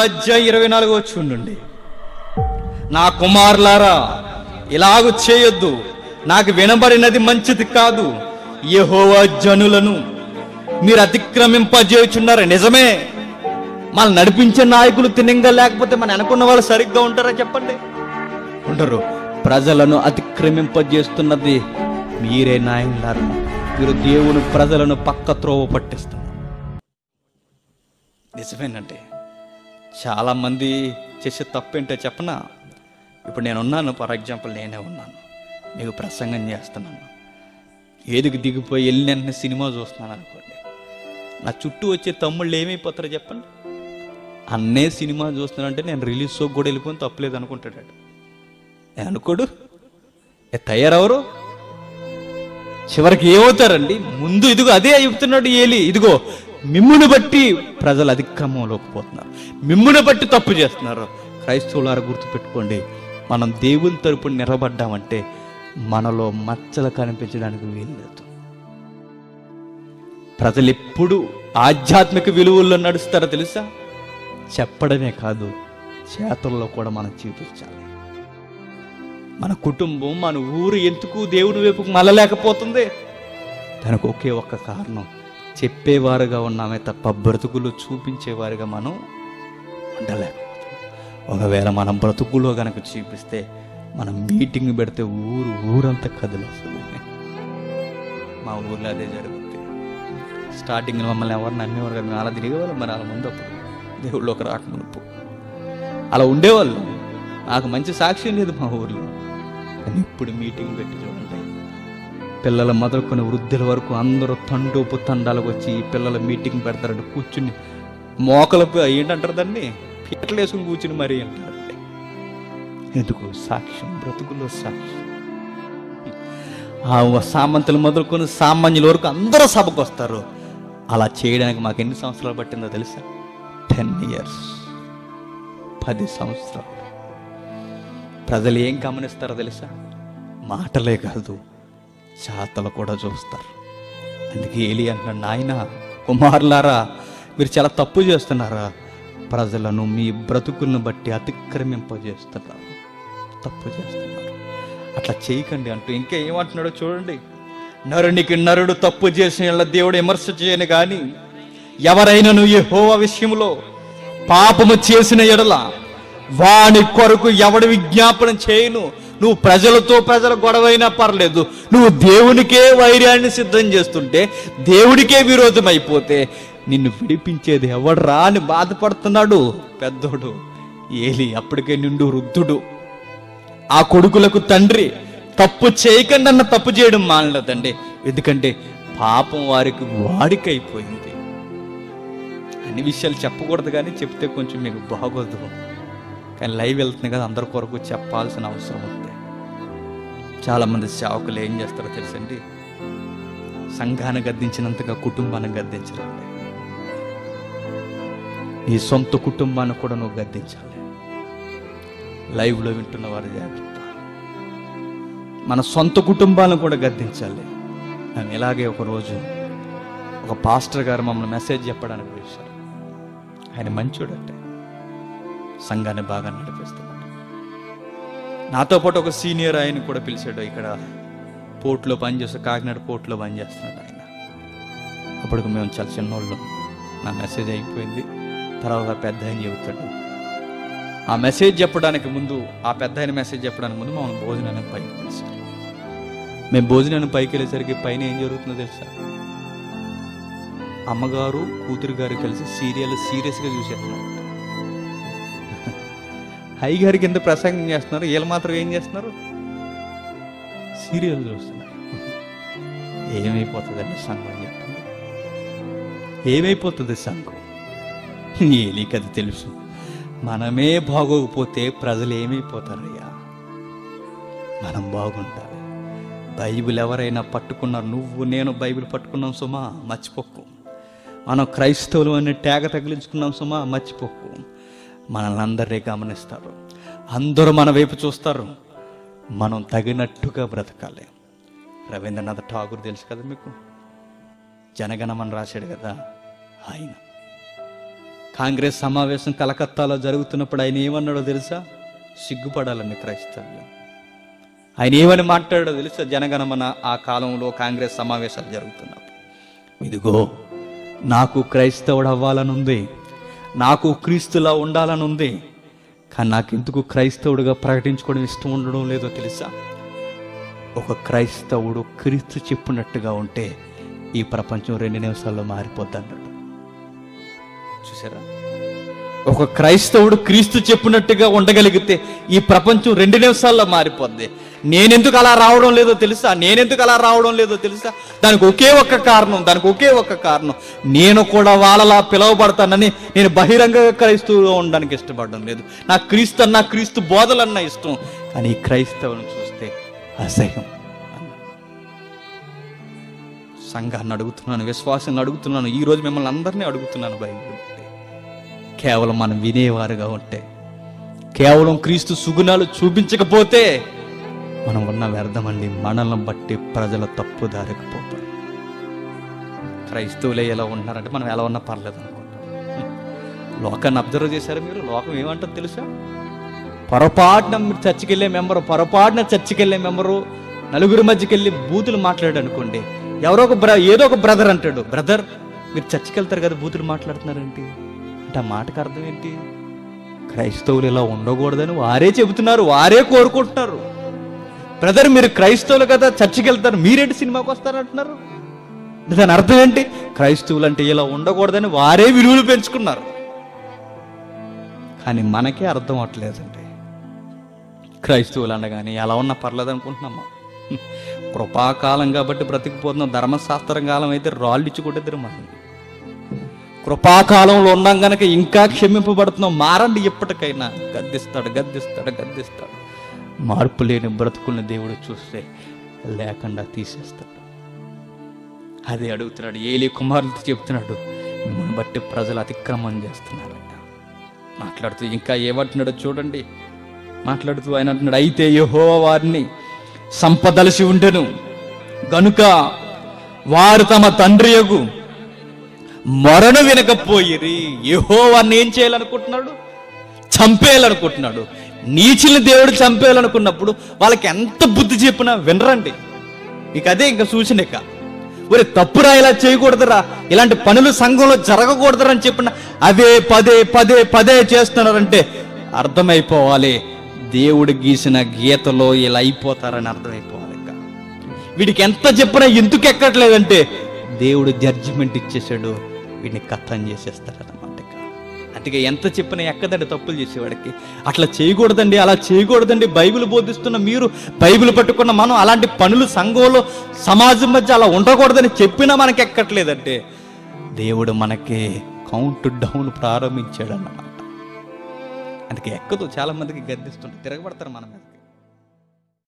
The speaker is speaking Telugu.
అధ్యాయం ఇరవై నాలుగు వచ్చి ఉండండి నా కుమారులారా ఇలాగు చేయొద్దు నాకు వినబడినది మంచిది కాదు యెహోవా జనులను మీరు అతిక్రమింపజేయుచున్నారు నిజమే మన నడిపించే నాయకులు తినంగా లేకపోతే మన అనుకున్న వాళ్ళు సరిగ్గా ఉంటారా చెప్పండి ఉండరు ప్రజలను అతిక్రమింపజేస్తున్నది మీరే నాయకులారా మీరు దేవుని ప్రజలను పక్క త్రోవ పట్టిస్తున్నారు నిజమేనండి చాలా మంది చేసే తప్పేంటో చెప్పనా ఇప్పుడు నేను ఉన్నాను ఫర్ ఎగ్జాంపుల్ నేనే ఉన్నాను మీకు ప్రసంగం చేస్తున్నాను ఏదికి దిగిపోయి వెళ్ళిన సినిమా చూస్తున్నాను అనుకోండి నా చుట్టూ వచ్చే తమ్ముళ్ళు ఏమైపోతారో చెప్పండి అన్నే సినిమా చూస్తున్నానంటే నేను రిలీజ్ షోకి కూడా వెళ్ళిపోయి తప్పలేదు అనుకుంటాడు వాడు. నేను అనుకోడు ఏ తయారవరు చివరికి ఏమవుతారండి ముందు ఇదిగో అదే చెప్తున్నాడు ఏలి ఇదిగో మిమ్మును బట్టి ప్రజలు అధిక్రమంలోకి పోతున్నారు మిమ్మును బట్టి తప్పు చేస్తున్నారు క్రైస్తవులారా గుర్తుపెట్టుకోండి మనం దేవుని తరపున నిలబడ్డామంటే మనలో మచ్చలు కనిపించడానికి వీల్లేదు ప్రజలు ఎప్పుడు ఆధ్యాత్మిక విలువల్లో నడుస్తారో తెలుసా చెప్పడమే కాదు చేతల్లో కూడా మనం చూపించాలి మన కుటుంబం మన ఊరు ఎందుకు దేవుని వైపుకు మళ్ళలేకపోతుంది దానికి ఒకే ఒక్క కారణం చెప్పేవారుగా ఉన్నామే తప్ప బ్రతుకులు చూపించేవారుగా మనం ఉండలేకపోతున్నాం ఒకవేళ మనం బ్రతుకులో గనక చూపిస్తే మనం మీటింగ్ పెడితే ఊరు ఊరంతా కదిలి వస్తుంది మా ఊర్లో అదే జరుగుతుంది స్టార్టింగ్లో మమ్మల్ని ఎవరిని నమ్మేవారు కదా మేము అలా తిరిగేవాళ్ళం మరి అలా ముందు అప్పుడు దేవుళ్ళోకి రాకమునుపు అలా ఉండేవాళ్ళు నాకు మంచి సాక్ష్యం లేదు మా ఊర్లో కానీ ఇప్పుడు మీటింగ్ పెట్టి చూడండి పిల్లల మొదలుకొని వృద్ధుల వరకు అందరూ తండోపు తండాలకు వచ్చి ఈ పిల్లల మీటింగ్ పెడతారంటే కూర్చుని మోకలపు ఏంటంటారు దాన్ని పీటలు వేసుకుని కూర్చుని మరీ అంటారండి ఎందుకు సాక్ష్యం బ్రతుకులో సాక్ష్యం ఆ సామంతులు మొదలుకొని సామాన్యుల వరకు అందరూ సభకు వస్తారు అలా చేయడానికి మాకు ఎన్ని సంవత్సరాలు పట్టిందో తెలుసా టెన్ ఇయర్స్ పది సంవత్సరాలు ప్రజలు ఏం గమనిస్తారో తెలుసా మాటలే కాదు చేతలు కూడా చూస్తారు అందుకే ఏలి అంటున్నాడు నాయన కుమారులారా మీరు చాలా తప్పు చేస్తున్నారా ప్రజలను మీ బ్రతుకులను బట్టి అతిక్రమింపజేస్తున్నారు తప్పు చేస్తున్నారు అట్లా చేయకండి అంటూ ఇంకా ఏమంటున్నాడో చూడండి నరునికి నరుడు తప్పు చేసిన యెడల దేవుడు విమర్శ చేయను కానీ ఎవరైనాను ఈ హోవ విషయంలో పాపము చేసిన ఎడల వాని కొరకు ఎవడు విజ్ఞాపన చేయను నువ్వు ప్రజలతో ప్రజల గొడవైనా పర్లేదు నువ్వు దేవునికే వైర్యాన్ని సిద్ధం చేస్తుంటే దేవుడికే విరోధం అయిపోతే నిన్ను విడిపించేది ఎవడ్రా అని బాధపడుతున్నాడు పెద్దోడు ఏలి అప్పటికే నిండు వృద్ధుడు ఆ కొడుకులకు తండ్రి తప్పు చేయకుండా అన్న తప్పు చేయడం మానలేదండి ఎందుకంటే పాపం వారికి వాడికైపోయింది అన్ని విషయాలు చెప్పకూడదు కానీ చెప్తే కొంచెం మీకు బాగోదు కానీ లైవ్ వెళ్తుంది కదా అందరి కొరకు చెప్పాల్సిన అవసరం ఉంది చాలామంది సేవకులు ఏం చేస్తారో తెలుసండి సంఘాన్ని గద్దించినంతగా కుటుంబాన్ని గద్దించాలండి నీ సొంత కుటుంబాన్ని కూడా నువ్వు గద్దించాలి లైవ్లో వింటున్న వారి జాగ్రత్త మన సొంత కుటుంబాలను కూడా గద్దించాలి మేము ఇలాగే ఒకరోజు ఒక పాస్టర్ గారు మమ్మల్ని మెసేజ్ చెప్పడానికి పిలిచారు ఆయన మంచోడంటే సంఘాన్ని బాగా నడిపిస్తున్నాడు నాతో పాటు ఒక సీనియర్ ఆయన కూడా పిలిచాడు ఇక్కడ పోర్ట్లో పనిచేస్తూ కాకినాడ పోర్ట్లో పనిచేస్తున్నాడు ఆయన అప్పటికి మేము చాలా చిన్నోళ్ళు నా మెసేజ్ అయిపోయింది తర్వాత పెద్ద ఆయన చెబుతాడు ఆ మెసేజ్ చెప్పడానికి ముందు ఆ పెద్ద ఆయన మెసేజ్ చెప్పడానికి ముందు మమ్మల్ని భోజనానికి పైకి పిలిచారు మేము భోజనానికి పైకి వెళ్ళేసరికి పైన ఏం జరుగుతుందో తెలుసా అమ్మగారు కూతురు గారు కలిసి సీరియల్ సీరియస్గా చూసేస్తున్నారు హై గారి కింద ప్రసంగం చేస్తున్నారు వీళ్ళు మాత్రం ఏం చేస్తున్నారు సీరియల్ చూస్తున్నారు ఏమైపోతుందండి సంఘం చెప్పండి ఏమైపోతుంది సంఘం ఏలికి అది తెలుసు మనమే బాగోకపోతే ప్రజలు ఏమైపోతారయ్యా మనం బాగుండాలి బైబిల్ ఎవరైనా పట్టుకున్నారు నువ్వు నేను బైబిల్ పట్టుకున్నాం సుమా మర్చిపోకు మనం క్రైస్తవులు అనే ట్యాగ తగిలించుకున్నాం సుమా మర్చిపోకు మనల్ని అందరినీ గమనిస్తారు అందరూ మన వైపు చూస్తారు మనం తగినట్టుగా బ్రతకాలి రవీంద్రనాథ్ ఠాగూర్ తెలుసు కదా మీకు జనగణమని రాశాడు కదా ఆయన కాంగ్రెస్ సమావేశం కలకత్తాలో జరుగుతున్నప్పుడు ఆయన ఏమన్నాడో తెలుసా సిగ్గుపడాలని క్రైస్తవ్యం ఆయన ఏమని మాట్లాడాడో తెలుసా జనగణమన ఆ కాలంలో కాంగ్రెస్ సమావేశాలు జరుగుతున్నప్పుడు ఇదిగో నాకు క్రైస్తవుడు అవ్వాలని ఉంది నాకు క్రీస్తులా ఉండాలని ఉంది కానీ నాకు ఎందుకు క్రైస్తవుడిగా ప్రకటించుకోవడం ఇష్టం ఉండడం లేదో తెలుసా ఒక క్రైస్తవుడు క్రీస్తు చెప్పినట్టుగా ఉంటే ఈ ప్రపంచం రెండు నిమిషాల్లో మారిపోద్ది అన్నాడు చూసారా ఒక క్రైస్తవుడు క్రీస్తు చెప్పినట్టుగా ఉండగలిగితే ఈ ప్రపంచం రెండు నిమిషాల్లో మారిపోద్ది నేనెందుకు అలా రావడం లేదో తెలుసా నేనెందుకు అలా రావడం లేదో తెలుసా దానికి ఒకే ఒక్క కారణం దానికి ఒకే ఒక్క కారణం నేను కూడా వాళ్ళలా పిలువబడతానని నేను బహిరంగ క్రైస్తవుగా ఉండడానికి ఇష్టపడడం లేదు నా క్రీస్తు అన్న క్రీస్తు బోధలన్నా ఇష్టం కానీ ఈ క్రైస్తవుని చూస్తే అసహ్యం అన్నాడు. సంఘాన్ని అడుగుతున్నాను విశ్వాసాన్ని అడుగుతున్నాను ఈ రోజు మిమ్మల్ని అందరినీ అడుగుతున్నాను బైబిల్ బట్టి. కేవలం మనం వినేవారుగా ఉంటే కేవలం క్రీస్తు సుగుణాలు చూపించకపోతే మనం ఉన్న వ్యర్థమండి మనల్ని బట్టి ప్రజల తప్పు దారికి పోతారు క్రైస్తవులే ఎలా ఉంటున్నారంటే మనం ఎలా ఉన్నా పర్లేదు అనుకుంటాం లోకాన్ని అబ్జర్వ్ చేశారు మీరు లోకం ఏమంటారు తెలుసా పొరపాటున మీరు చర్చికి వెళ్ళే మెంబరు పొరపాటున చర్చికి వెళ్ళే మెంబరు నలుగురి మధ్యకి వెళ్ళి బూతులు మాట్లాడాడు అనుకోండి ఎవరో ఒక బ్ర ఏదో ఒక బ్రదర్ అంటాడు బ్రదర్ మీరు చర్చికి వెళ్తారు కదా బూతులు మాట్లాడుతున్నారేంటి అంటే ఆ మాటకు అర్థం ఏంటి క్రైస్తవులు ఇలా ఉండకూడదని వారే చెబుతున్నారు వారే కోరుకుంటున్నారు బ్రదర్ మీరు క్రైస్తవులు కదా చర్చికి వెళ్తారు మీరేంటి సినిమాకి వస్తారంటున్నారు దాని అర్థం ఏంటి క్రైస్తవులు అంటే ఇలా ఉండకూడదని వారే విలువలు పెంచుకున్నారు కానీ మనకే అర్థం అవట్లేదండి క్రైస్తవులు అనగానే ఎలా ఉన్నా పర్లేదు అనుకుంటున్నామా కృపాకాలం కాబట్టి బ్రతికిపోతున్నాం ధర్మశాస్త్రం కాలం అయితే రాళ్ళు ఇచ్చి కొట్టేద్దరు మనం కృపాకాలంలో ఉన్నాం గనక ఇంకా క్షమింపబడుతున్నాం మారండి ఎప్పటికైనా గద్దిస్తాడు గద్దిస్తాడు గద్దిస్తాడు మార్పు లేని బ్రతుకుల్ని దేవుడు చూస్తే లేకుండా తీసేస్తాడు అదే అడుగుతున్నాడు ఏలి కుమారులతో చెప్తున్నాడు మిమ్మల్ని బట్టి ప్రజలు అతిక్రమం చేస్తున్నారట మాట్లాడుతూ ఇంకా ఏమంటున్నాడో చూడండి మాట్లాడుతూ ఆయన అంటున్నాడు అయితే యహో వారిని సంపదలసి ఉండెను గనుక వారు తమ తండ్రి యగు మొరను వినకపోయిరి యహో వారిని ఏం చేయాలనుకుంటున్నాడు చంపేయాలనుకుంటున్నాడు నీచుల్ని దేవుడు చంపేయాలనుకున్నప్పుడు వాళ్ళకి ఎంత బుద్ధి చెప్పినా వినరండి ఇక అదే ఇంకా సూచనిక ఒరే తప్పురా ఇలా చేయకూడదురా ఇలాంటి పనులు సంఘంలో జరగకూడదురా అని చెప్పిన అవే పదే పదే పదే చేస్తున్నారంటే అర్థమైపోవాలి దేవుడు గీసిన గీతలో ఇలా అయిపోతారని అర్థమైపోవాలి ఇక వీడికి ఎంత చెప్పినా ఎందుకు ఎక్కట్లేదంటే దేవుడు జడ్జిమెంట్ ఇచ్చేసాడు వీడిని కథం చేసేస్తారన్నమాట ఇక అందుకే ఎంత చెప్పినా ఎక్కదండి తప్పులు చేసేవాడికి అట్లా చేయకూడదండి అలా చేయకూడదండి బైబిల్ బోధిస్తున్న మీరు బైబిల్ పట్టుకున్న మనం అలాంటి పనులు సంఘంలో సమాజం మధ్య అలా ఉండకూడదని చెప్పినా మనకి ఎక్కట్లేదంటే దేవుడు మనకి కౌంట్ డౌన్ ప్రారంభించాడు అన్నమాట అందుకే ఎక్కదు చాలా మందికి గద్దిస్తుంటే తిరగబడతారు మన మీదకి